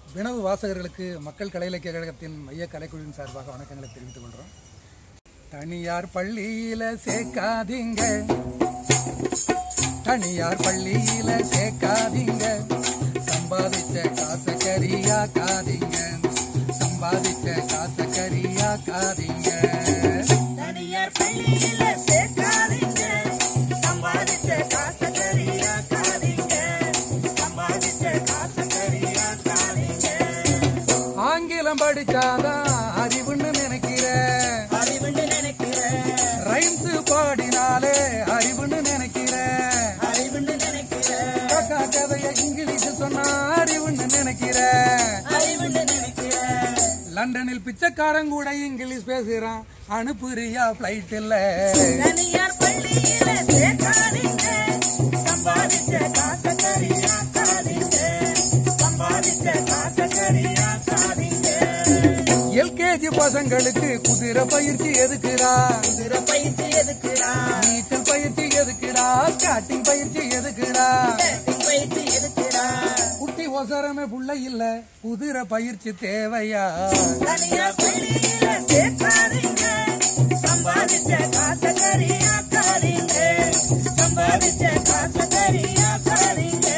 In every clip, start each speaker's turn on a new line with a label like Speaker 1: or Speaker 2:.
Speaker 1: வினவு வாசகர்களுக்கு மக்கள் கலை இலக்கிய கழகத்தின் மைய கலைக்குழுவின் சார்பாக வணக்கங்களை தெரிவித்துக் கொள்கிறோம் தனியார் பள்ளியில சேர்க்காதீங்க தனியார் பள்ளியில சேர்க்காதீங்க சம்பாதிச்ச காசை கரியாக்காதீங்க சம்பாதிச்ச காசை கரியாக்காதீங்க
Speaker 2: தனியார் பள்ளியில சேர்க்காதீங்க சம்பாதிச்ச காசை கரியாக்காதீங்க சம்பாதிச்ச காசை கரியாக்காதீங்க
Speaker 1: ஆங்கிலம் படிச்சாதான் அறிவுன்னு நினைக்கிறேன்
Speaker 2: அறிவுன்னு நினைக்கிறேன்
Speaker 1: ரைம்ஸ் பாடினாலே அறிவுன்னு நினைக்கிறேன்
Speaker 2: அறிவுன்னு நினைக்கிறேன்
Speaker 1: காக்கா கதைய இங்கிலீஷ் சொன்னா அறிவுன்னு நினைக்கிறேன்
Speaker 2: அறிவுன்னு நினைக்கிறேன்
Speaker 1: லண்டனில் பிச்சைக்காரன் கூட இங்கிலீஷ் பேசுறான் அனுப்புறியா பிளைட் இல்ல
Speaker 2: தனியார் பள்ளியில சேர்க்காதீங்க சம்பாதிச்ச காசை கரியாக்காதீங்க சம்பாதிச்ச காசை கரியாக்காதீங்க
Speaker 1: எல்கேஜி பசங்களுக்கு குதிரை பயிற்சி எதுக்குடா
Speaker 2: குதிரை பயிற்சி எதுக்குடா
Speaker 1: நீச்சல் பயிற்சி எதுக்குடா ஸ்டார்டிங் பயிற்சி எதுக்குடா
Speaker 2: பேட்டிங் பயிற்சி எதுக்குடா
Speaker 1: குட்டி ஒசரமே புள்ள இல்ல குதிரை பயிற்சி தேவையா
Speaker 2: தனியார் பள்ளியில சேர்க்காதீங்க சம்பாதிச்ச காசை கரியாக்காதீங்க சம்பாதிச்ச காசை கரியாக்காதீங்க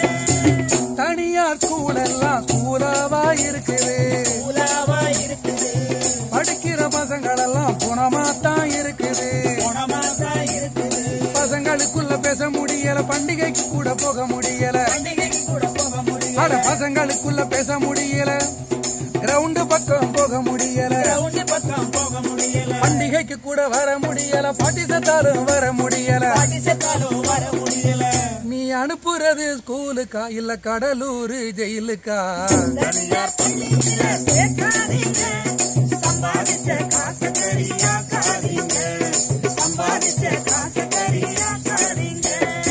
Speaker 1: தனியார் ஸ்கூல் எல்லாம் ஸ்கூலாவா இருக்குது
Speaker 2: உலாவா இருக்குது
Speaker 1: படிக்கிற பசங்களெல்லாம் குணமா தான் இருக்குது
Speaker 2: குணமாதான் இருக்குது
Speaker 1: பசங்களுக்குள்ள பேச முடியல பண்டிகைக்கு கூட போக முடியல
Speaker 2: பண்டிகைக்கு கூட போக முடியும்
Speaker 1: அட பசங்களுக்குள்ள பேச முடியல கிரவுண்டு பக்கம் போக முடியல
Speaker 2: ரவுண்டு பக்கம் போக முடியல
Speaker 1: பண்டிகைக்கு கூட வர முடியல பாட்டி சத்தாலும் வர முடியல
Speaker 2: பாட்டி செத்தாலும் வர முடியல
Speaker 1: நீ அனுப்புறது ஸ்கூலுக்கா இல்ல கடலூர் ஜெயிலுக்கா
Speaker 2: தனியார் பள்ளியில சேர்க்காதீங்க சம்பாதிச்ச காசை கரியாக்காதீங்க சம்பாதிச்ச காசை கரியாக்காதீங்க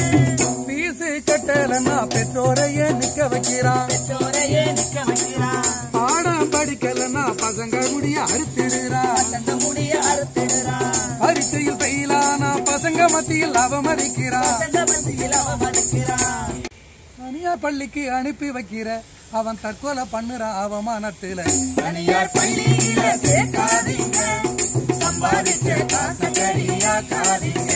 Speaker 1: பீஸ் கட்டலன்னா பெற்றோரையே நிக்க வைக்கிறான்
Speaker 2: பெற்றோரையே நிக்க வைக்கிறான்
Speaker 1: பாடம் படிக்கலன்னா பசங்க முடிய அறுத்திடுறான்
Speaker 2: தந்த முடிய அறுத்திடுறான்
Speaker 1: பரீட்சையில் பெயிலானா பசங்க மத்தியில் அவமதிக்கிறான்
Speaker 2: தந்த மத்தியில் அவன் மதிக்கிறான்
Speaker 1: தனியார் பள்ளிக்கு அனுப்பி வைக்கிற அவன் தற்கொலை பண்ணுறான் அவமானத்துல
Speaker 2: தனியார் பள்ளியில சேர்க்காதீங்க சம்பாதிச்ச காசை கரியாக்காதீங்க